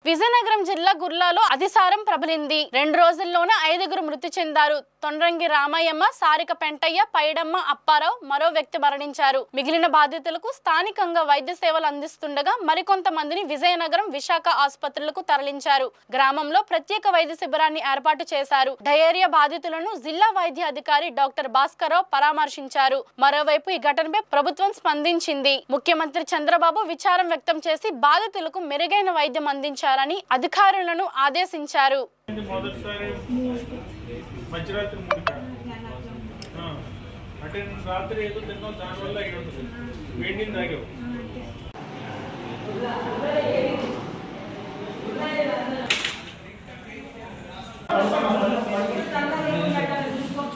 విజయనగరం జిల్లా గుర్లాలో అతిసారం ప్రబలింది రెండు రోజుల్లోనే ఐదుగురు మృతి చెందారు తొండ్రంగి రామయ్యమ్మ సారిక పెంటయ్య పైడమ్మ అప్పారావు మరో వ్యక్తి మరణించారు మిగిలిన బాధితులకు స్థానికంగా వైద్య సేవలు అందిస్తుండగా మరికొంతమందిని విజయనగరం విశాఖ ఆసుపత్రులకు తరలించారు గ్రామంలో ప్రత్యేక వైద్య శిబిరాన్ని ఏర్పాటు చేశారు డయేరియా బాధితులను జిల్లా వైద్య అధికారి డాక్టర్ భాస్కరరావు పరామర్శించారు మరోవైపు ఈ ఘటనపై ప్రభుత్వం స్పందించింది ముఖ్యమంత్రి చంద్రబాబు విచారం వ్యక్తం చేసి బాధితులకు మెరుగైన వైద్యం అందించాలని అధికారులను ఆదేశించారు ఇది మొదటిసారి మధ్యరాత్రి మూడుక ఆ, అంటే నేను రాత్రి ఏదో తిన్నావు దానివల్ల అయి ఉంటుంది వేడి నీళ్ళు తాగావు ఆ